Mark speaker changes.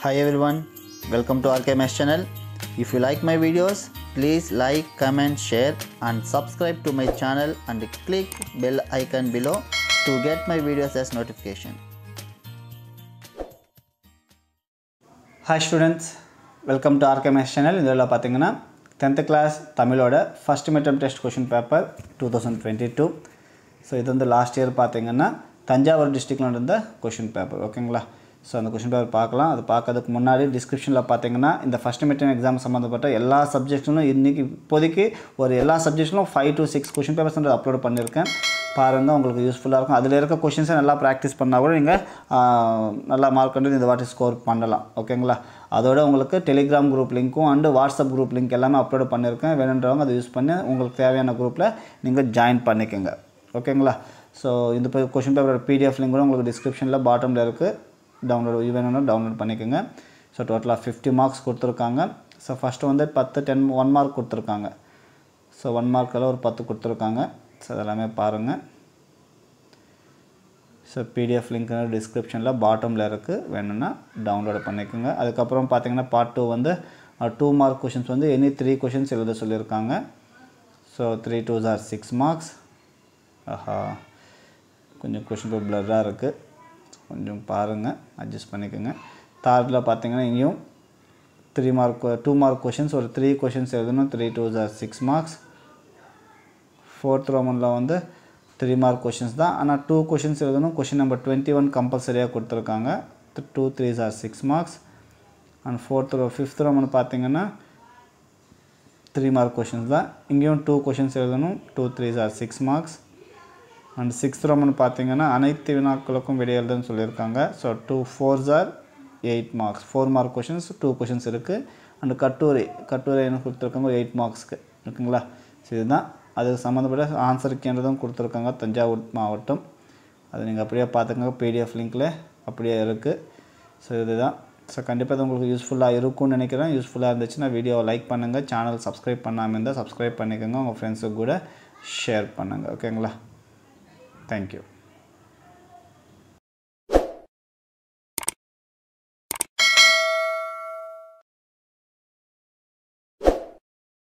Speaker 1: Hi everyone, welcome to RKMS channel. If you like my videos, please like, comment, share and subscribe to my channel and click bell icon below to get my videos as notification.
Speaker 2: Hi students welcome to ஆர்கேமேஸ் channel இதில் பார்த்தீங்கன்னா tenth class தமிழோட first midterm test question paper two thousand twenty two so இது வந்து last year பார்த்தீங்கன்னா தஞ்சாவூர் டிஸ்ட்ரிக்டில் இருந்த question paper ஓகேங்களா ஸோ அந்த கொஷின் பேப்பர் பார்க்கலாம் அது பார்க்கறதுக்கு முன்னாடி டிஸ்கிரிப்ஷனில் பார்த்தீங்கன்னா இந்த ஃபஸ்ட் மிட்டம் எக்ஸாம் சம்மந்தப்பட்ட எல்லா சப்ஜெக்ட்ஸும் இன்றைக்கி இப்போதைக்கு ஒரு எல்லா சப்ஜெக்ட்ஸிலும் five to six question papers வந்து அப்லோட் பண்ணியிருக்கேன் பாருங்கள் உங்களுக்கு யூஸ்ஃபுல்லாக இருக்கும் அதில் இருக்க கொஷின்ஸை நல்லா ப்ராக்டிஸ் பண்ணால் கூட நீங்கள் நல்லா மார்க் வந்து இந்த வாட்டி ஸ்கோர் பண்ணலாம் ஓகேங்களா அதோட உங்களுக்கு டெலிகிராம் குரூப் லிங்க்கும் அண்டு வாட்ஸ்அப் குரூப் லிங்க் எல்லாமே அப்லோட் பண்ணியிருக்கேன் வேணுன்றவங்க அதை யூஸ் பண்ணி உங்களுக்கு தேவையான குரூப்பில் நீங்கள் ஜாயின் பண்ணிக்கோங்க ஓகேங்களா ஸோ இந்த கொஷின் பேப்பரோட பிடிஎஃப் லிங்க் கூட உங்களுக்கு டிஸ்கிரிப்ஷனில் பாட்டமில் இருக்குது டவுன்லோட் வேணும்னா டவுன்லோட் பண்ணிக்கோங்க ஸோ டோட்டலாக ஃபிஃப்டி மார்க்ஸ் கொடுத்துருக்காங்க ஸோ ஃபஸ்ட்டு வந்து பத்து டென் ஒன் மார்க் கொடுத்துருக்காங்க ஸோ ஒன் மார்க்கில் ஒரு பத்து கொடுத்துருக்காங்க ஸோ அதெல்லாமே பாருங்கள் ஸோ பிடிஎஃப் லிங்க் டிஸ்கிரிப்ஷனில் பாட்டமில் இருக்குது வேணும்னா டவுன்லோட் பண்ணிக்கோங்க அதுக்கப்புறம் பார்த்தீங்கன்னா பார்ட் டூ வந்து டூ மார்க் கொஷின்ஸ் வந்து எனி த்ரீ கொஷின்ஸ் எழுத சொல்லியிருக்காங்க so three two are six marks ஆஹா கொஞ்சம் கொஷின் பேப்பர் பிளராக இருக்குது கொஞ்சம் பாருங்கள் அட்ஜஸ்ட் பண்ணிக்கோங்க தேர்டில் பார்த்தீங்கன்னா இங்கேயும் three mark two mark questions ஒரு த்ரீ கொஷின்ஸ் எழுதணும் three two are six marks fourth ரோமனில் வந்து த்ரீ மார்க் கொஷின்ஸ் தான் ஆனால் டூ கொஷின்ஸ் எழுதணும் கொஷின் நம்பர் டுவெண்ட்டி ஒன் கம்பல்சரியாக கொடுத்துருக்காங்க two threes are six marks and fourth row fifth roman பார்த்தீங்கன்னா த்ரீ மார்க் கொஷின்ஸ் தான் இங்கேயும் டூ கொஷின்ஸ் எழுதணும் two threes are six marks and sixth roman பார்த்தீங்கன்னா அனைத்து வினாக்களுக்கும் விடை எழுதுன்னு சொல்லியிருக்காங்க ஸோ two fours are eight marks four mark questions two questions இருக்குது அண்ட் கட்டுரை கட்டுரை என்ன கொடுத்துருக்காங்க எயிட் மார்க்ஸ்க்கு இருக்குங்களா ஸோ இதுதான் அதுக்கு சம்மந்தப்பட்ட ஆன்சர் கேன்றதும் கொடுத்துருக்காங்க தஞ்சாவூர் மாவட்டம் அது நீங்கள் அப்படியே பார்த்துக்கோங்க பிடிஎஃப் லிங்க்கில் அப்படியே இருக்குது ஸோ இதுதான் ஸோ கண்டிப்பாக இது உங்களுக்கு யூஸ்ஃபுல்லாக இருக்கும்னு நினைக்கிறேன் யூஸ்ஃபுல்லாக இருந்துச்சுன்னா வீடியோவை லைக் பண்ணுங்கள் சேனல் சப்ஸ்கிரைப் பண்ணாமல் இருந்தால் சப்ஸ்கிரைப் பண்ணிக்கோங்க உங்கள் ஃப்ரெண்ட்ஸுக்கு கூட ஷேர் பண்ணுங்கள் ஓகேங்களா தேங்க்யூ